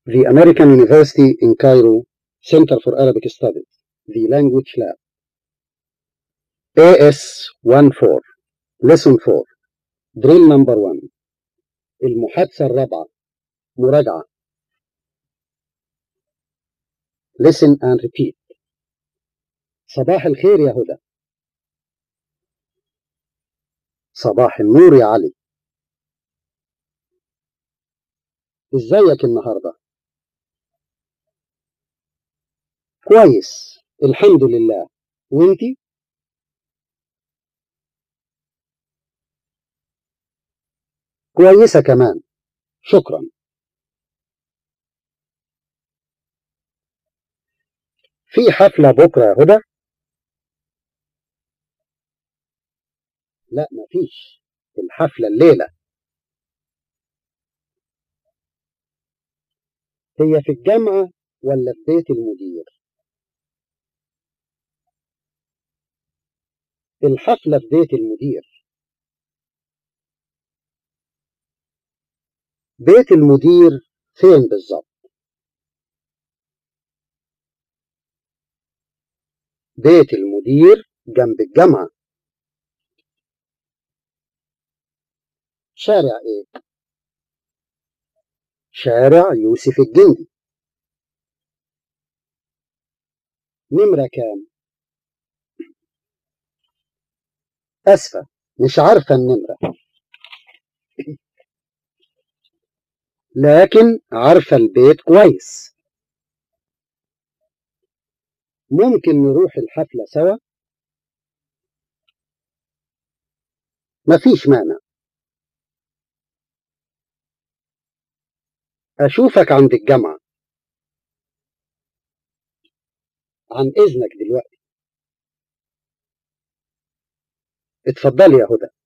The American University in Cairo Center for Arabic Studies The Language Lab AS 14 Lesson 4 Drill Number 1 المحادثة الرابعة مراجعة Listen and repeat صباح الخير يا هدى صباح النور يا علي ازيك النهارده كويس الحمد لله وانتي كويسة كمان شكرا في حفلة بكرة يا هدى لا مفيش الحفلة الليلة هي في الجامعة ولا في بيت المدير الحفلة في بيت المدير بيت المدير فين بالظبط بيت المدير جنب الجامعة شارع ايه شارع يوسف الجندي نمرة كام أسفة مش عارفة النمرة لكن عارفة البيت كويس ممكن نروح الحفلة سوا مفيش مانع أشوفك عند الجامعة عن إذنك دلوقتي اتفضلي يا هدى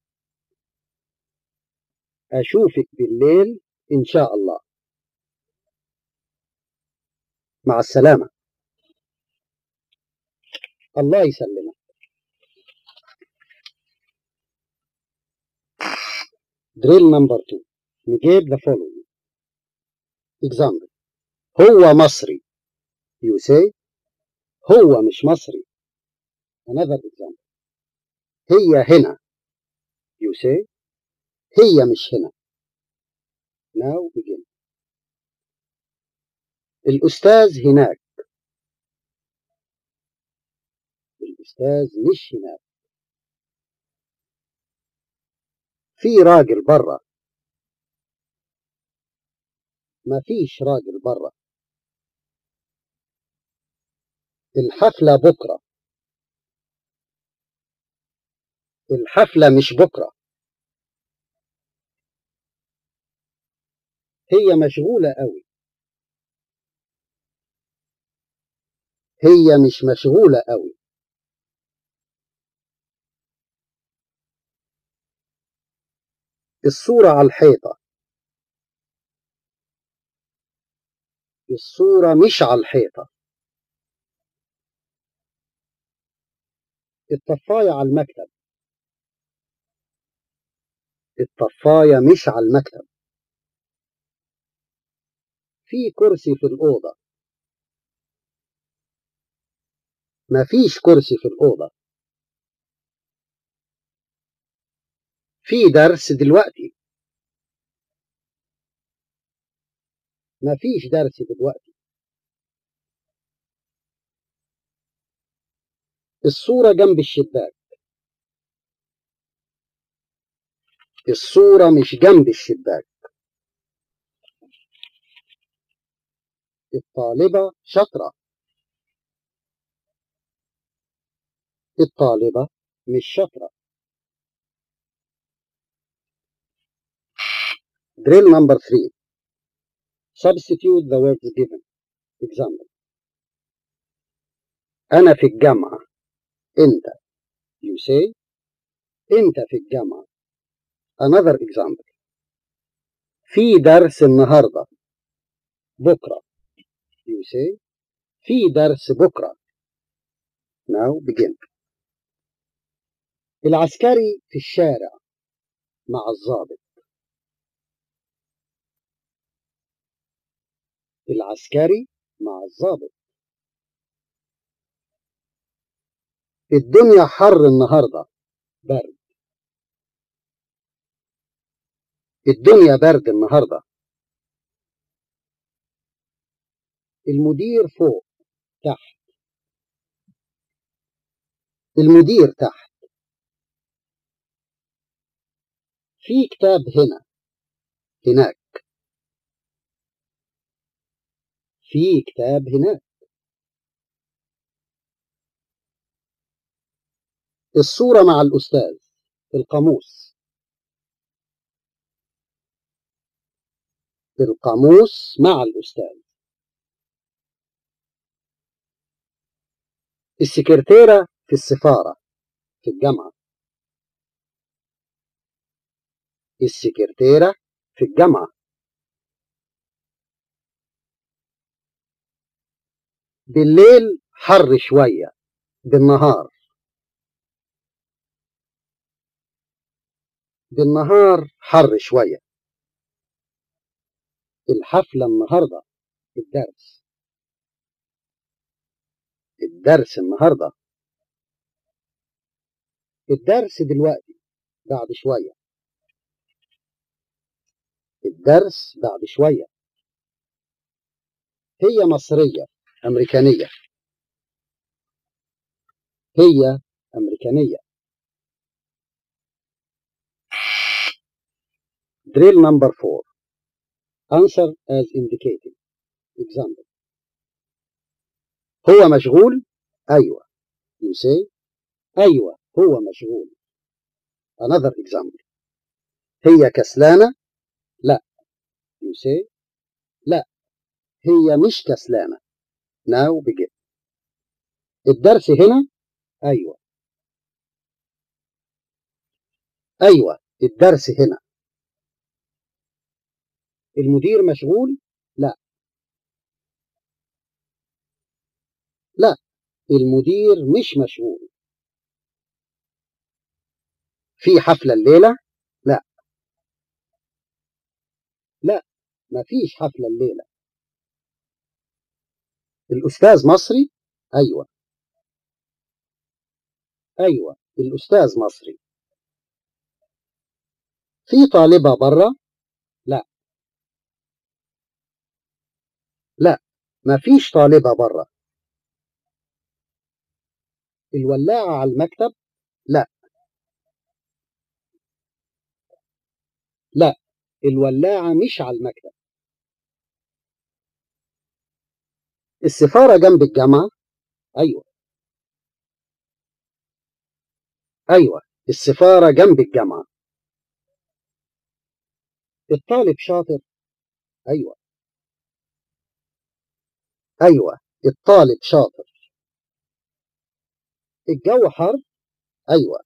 أشوفك بالليل إن شاء الله مع السلامة الله يسلمك Drill number two. Negate the following. Example. هو مصري. You say هو مش مصري. Another example. هي هنا. You say هي مش هنا. Now begin. الأستاذ هناك. الأستاذ مش هناك. في راجل برا. مفيش راجل برا. الحفلة بكرة. الحفلة مش بكرة. هي مشغولة قوي. هي مش مشغولة قوي. الصورة على الحيطة. الصورة مش على الحيطة. الطفاية على المكتب. الطفاية مش على المكتب. في كرسي في الأوضة. مفيش كرسي في الأوضة. في درس دلوقتي. مفيش درس دلوقتي. الصورة جنب الشباك. الصورة مش جنب الشباك. الطالبة شاطرة. الطالبة مش شاطرة. Drill number three. Substitute the words given. Example. أنا في الجامعة. أنت. You say. أنت في الجامعة. Another example. في درس النهاردة. بكرة. You say. في درس بكرة. Now begin. العسكري في الشارع مع الضابط. العسكري مع الضابط الدنيا حر النهاردة برد الدنيا برد النهاردة المدير فوق تحت المدير تحت في كتاب هنا هناك في كتاب هناك الصورة مع الأستاذ القاموس القاموس مع الأستاذ السكرتيرة في السفارة في الجامعة السكرتيرة في الجامعة بالليل حر شوية بالنهار بالنهار حر شوية الحفلة النهاردة الدرس الدرس النهاردة الدرس دلوقتي بعد شوية الدرس بعد شوية هي مصرية أمريكانية هي أمريكانية Drill number four. Answer as indicated. Example. هو مشغول؟ أيوة. You say أيوة هو مشغول. Another example. هي كسلانة؟ لا. You say لا. هي مش كسلانة. Now begin. الدرس هنا؟ أيوة. أيوة الدرس هنا. المدير مشغول؟ لا. لا المدير مش مشغول. في حفلة الليلة؟ لا. لا مفيش حفلة الليلة. الأستاذ مصري؟ أيوة. أيوة الأستاذ مصري. في طالبة بره؟ لا. لا مفيش طالبة بره. الولاعة على المكتب؟ لا. لا الولاعة مش على المكتب. السفارة جنب الجامعة؟ أيوة. أيوة السفارة جنب الجامعة. الطالب شاطر؟ أيوة. أيوة الطالب شاطر. الجو حر؟ أيوة.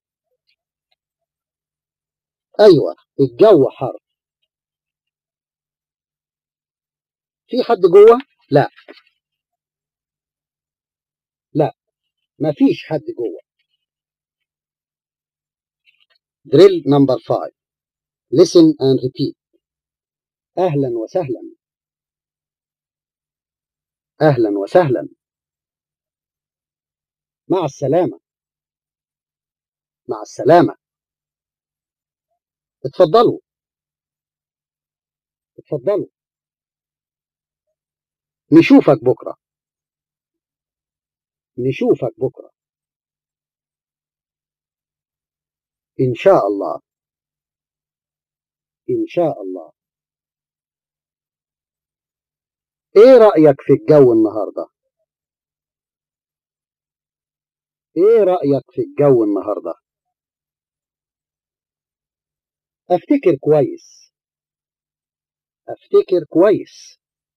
أيوة الجو حر. في حد جوه؟ لا. لا مفيش حد جوه. Drill number five. Listen and repeat. أهلا وسهلا. أهلا وسهلا. مع السلامة. مع السلامة. اتفضلوا. اتفضلوا. نشوفك بكرة. نشوفك بكرة. إن شاء الله. إن شاء الله. إيه رأيك في الجو النهاردة؟ إيه رأيك في الجو النهاردة؟ أفتكر كويس. أفتكر كويس.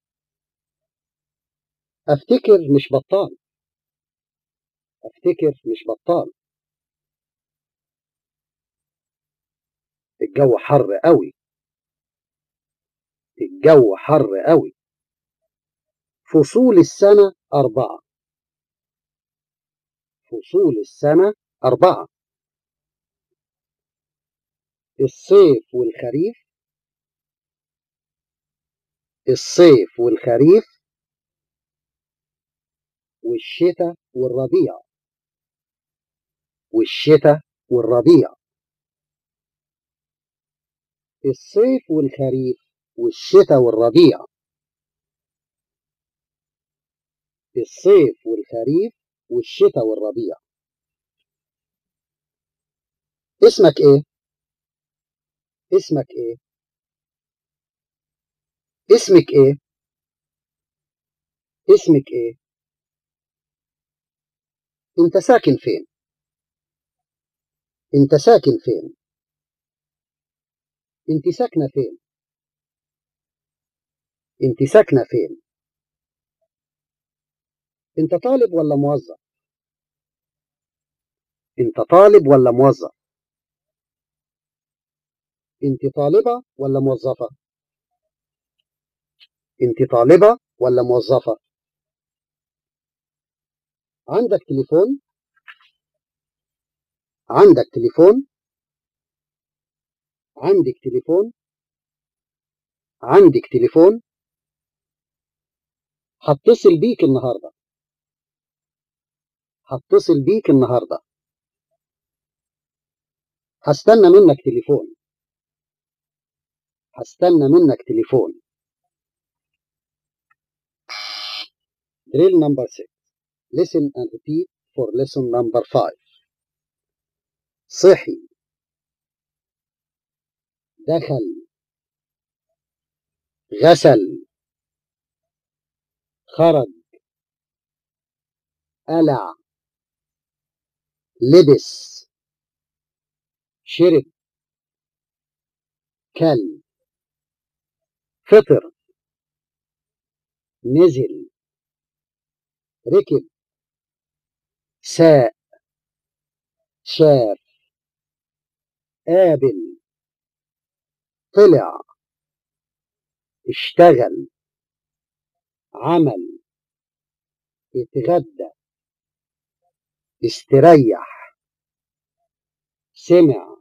أفتكر مش بطال. أفتكر مش بطال. الجو حر قوي. الجو حر قوي. فصول السنة أربعة. فصول السنة أربعة. الصيف والخريف الصيف والخريف والشتاء والربيع والشتاء والربيع الصيف والخريف والشتاء والربيع الصيف والخريف والشتاء والربيع اسمك ايه اسمك ايه اسمك ايه اسمك ايه انت ساكن فين انت ساكن فين انت ساكنة فين انت ساكنة فين انت طالب ولا موظف انت طالب ولا موظف انت طالبة ولا موظفة انت طالبة ولا موظفة عندك تليفون عندك تليفون عندك تليفون عندك تليفون هتصل بيك النهاردة هتصل بيك النهاردة هستنى منك تليفون هستنى منك تليفون Drill number 6 Listen and repeat for lesson number 5 صحي دخل غسل خرج قلع لبس شرب كل فطر نزل ركب ساء شاف قابل طلع اشتغل عمل اتغدى استريح سمع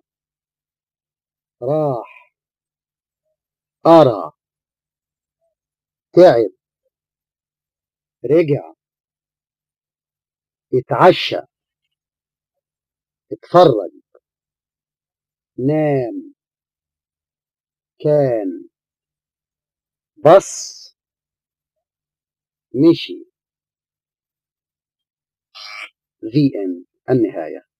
راح أرى تعب رجع اتعشى اتفرج نام كان بص مشي the end النهاية